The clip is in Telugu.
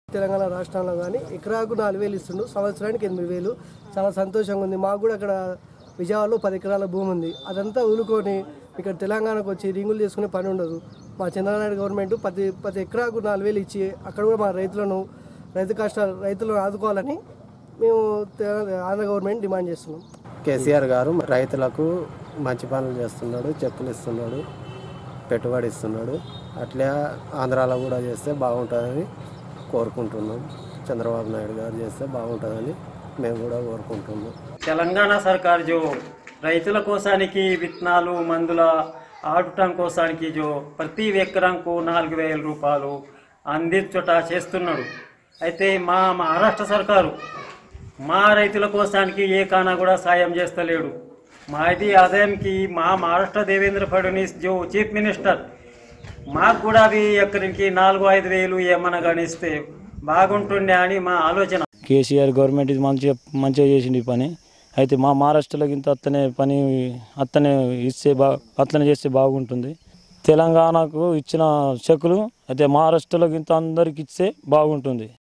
తెలంగాణ రాష్ట్రంలో కానీ ఎకరాకు నాలుగు వేలు ఇస్తుండు సంవత్సరానికి ఎనిమిది వేలు చాలా సంతోషంగా ఉంది మాకు కూడా అక్కడ విజయవాడలో పది ఎకరాల భూమి ఉంది అదంతా ఊలుకొని ఇక్కడ తెలంగాణకు వచ్చి రింగులు చేసుకునే పని ఉండదు మా చంద్రనాయుడు గవర్నమెంట్ ప్రతి ప్రతి ఎకరాకు నాలుగు వేలు ఇచ్చి అక్కడ కూడా మా రైతులను రైతు కష్టాలు రైతులను ఆదుకోవాలని మేము తె- ఆంధ్ర గవర్నమెంట్ డిమాండ్ చేస్తున్నాం కేసీఆర్ గారు రైతులకు మంచి పనులు చేస్తున్నాడు చెక్కులు ఇస్తున్నాడు పెట్టుబడి ఇస్తున్నాడు అట్లే ఆంధ్రాలో కూడా చేస్తే బాగుంటుందని కోరుకుంటున్నాం చంద్రబాబు నాయుడు గారు చేస్తే బాగుంటుందని మేము కూడా కోరుకుంటున్నాం తెలంగాణ సర్కార్ జో రైతుల కోసానికి విత్తనాలు మందుల ఆడటం కోసానికి జో ప్రతి ఎకరంకు నాలుగు వేల రూపాయలు అందించుట చేస్తున్నాడు అయితే మా మహారాష్ట్ర సర్కారు మా రైతుల కోసానికి ఏ కానా కూడా సాయం చేస్తలేడు మాది ఆదాయంకి మా మహారాష్ట్ర దేవేంద్ర ఫడ్నవీస్ జో చీఫ్ మినిస్టర్ మాకు కూడా అవి ఎక్కడికి నాలుగు ఐదు వేలు ఏమన్నా గణిస్తే బాగుంటుండే అని మా ఆలోచన కేసీఆర్ గవర్నమెంట్ ఇది మంచిగా మంచిగా చేసింది ఈ పని అయితే మా మహారాష్ట్రలో ఇంత అత్తనే పని అత్తనే ఇస్తే బా అట్లనే చేస్తే బాగుంటుంది తెలంగాణకు ఇచ్చిన చెక్కులు అయితే మహారాష్ట్రలో ఇంత అందరికి ఇస్తే బాగుంటుంది